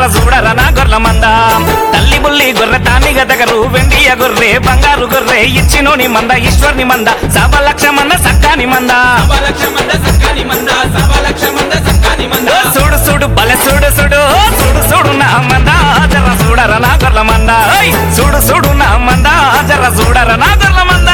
జర చూడర నా గొర్ల మంద తల్లి బుల్లి గొర్రె తానిగ దగ్గరు వెండియ గొర్రె బంగారు గొర్రె ఇచ్చినోని మంద ఈశ్వర్ని మంద సభ లక్ష మంద సక్కాని మంద సవలక్ష మంద సక్కాని మంద సవలక్ష మంద సక్కాని మంద ఓ చూడు చూడు బలె చూడు చూడు ఓ చూడు చూడు నా మంద జర చూడర నా గొర్ల మంద ఓయ్ చూడు చూడు నా మంద జర చూడర నా గొర్ల మంద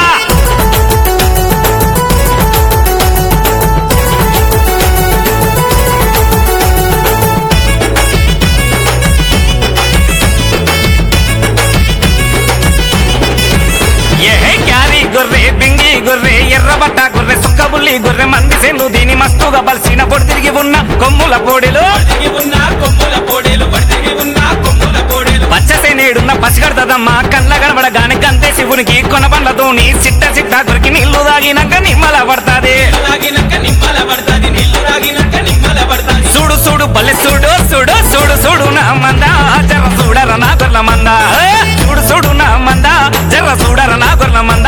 ఏ క్యారీ గొర్రె బింగి గొర్రె ఎర్రబట్ట గొర్రె సుక్కబుల్లి గొర్రె మంది సెన్ను దీని మస్తుగా బలిసిన పొడి తిరిగి ఉన్న కొమ్ముల పొడిలో పడిగి ఉన్న కొమ్ముల పోడేలు పడిగి ఉన్న కొమ్ముల పోడేలు పచ్చసే నేడున్న పసిగడతదమ్మ కళ్ళ గడబడగాని గంతే శివునికి కొన బండ్లతోని సిట్ట సిట్ట కొరికి నీళ్లు తాగినాక నిమ్మల పడతాది తాగినాక నిమ్మల పడతాది నీళ్లు తాగినాక నిమ్మల పడతాది చూడు చూడు బల్లె చూడు చూడు చూడు చూడు నా మంద జర చూడర నా గొర్ల మంద ఏ, చూడు చూడు నా మంద జర చూడర నా గొర్ల మంద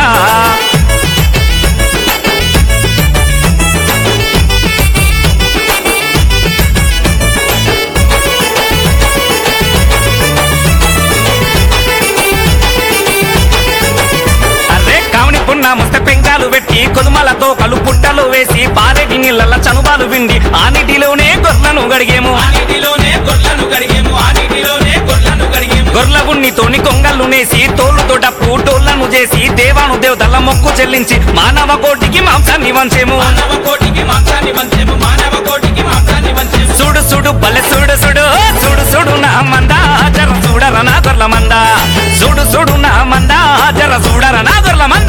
అరే కావని పున్న ముస్త పెంకాలు పెట్టి కొదుమలతో కలు పుట్టలు వేసి పారేటి నీళ్ళ చనుబాలు విండి ఆ నీటిలోనే గొర్రెలను గడిగేము ఆ నీటిలోనే గొర్లను కడిగేము ఆ నీటిలోనే గొర్లను కడిగేము గొర్రెల గున్నితోని కొంగళ్ళు నేసి తోలుతో డప్పు టోళ్లను చేసి దేవాను దేవతల మొక్కు చెల్లించి మానవ కోటికి మాంసాన్ని వంచేము మానవ కోటికి మాంసాన్ని వంచేము మానవ కోటికి మాంసాన్ని వంచేము చూడు చూడు బలె చూడు చూడు చూడు చూడు నా మంద జర చూడర నా గొర్ల మంద చూడు చూడు నా మంద జర చూడర నా గొర్ల మంద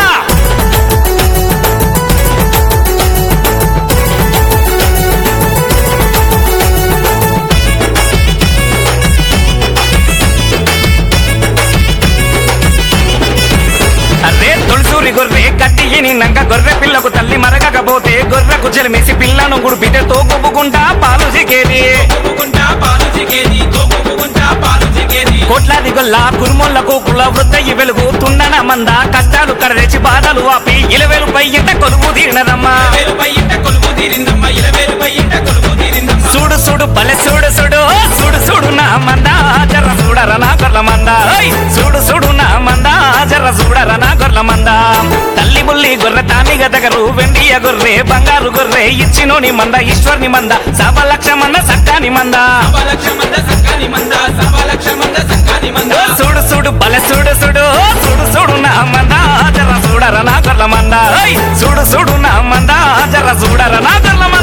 అరే తొలిసూరి గొర్రె కట్టి నిన్నంక గొర్రె పిల్లకు తల్లి మరగకపోతే గొర్రెకు చెలిమేసి పిల్లను గుడిపితే తోకొప్పుకుంటా పాలు చికేది తోపుకుంటా పాలు చిగేది తోపుకుంటా పాలు చిగేది కోట్లాది గొల్ల కురుమొల్ల కోకుల వృద్ధయ్యి వెలుగు తుండన మంద కష్టాలు కర్రెచి బాధలు ఆపి ఇలవేలుపై ఇంట కొలువు తీరినదమ్మా వేలుపై ఇంట కొలువు తీరిందమ్మ ఇలవేలుపై ఇంట కొలువు తీరిందమ్మ చూడు చూడు బలె చూడు చూడు ఓ చూడు చూడు నా మంద జర చూడర నా గొర్ల మంద ఓయ్ చూడు చూడు నా మంద జర చూడర నా గొర్ల మంద తల్లి బుల్లి గొర్రె తానిగ దగ్గరు వెండియ గొర్రె బంగారు గొర్రె ఇచ్చినోని మంద ఈశ్వర్ని మంద సభ లక్ష మంద సక్కాని మంద సవలక్ష మంద సక్కాని మంద సవలక్ష మంద సక్కాని మంద ఓ చూడు చూడు బలె చూడు చూడు ఓ చూడు చూడు నా మంద జర చూడర నా గొర్ల మంద ఓయ్ చూడు చూడు నా మంద జర చూడర నా గొర్ల మంద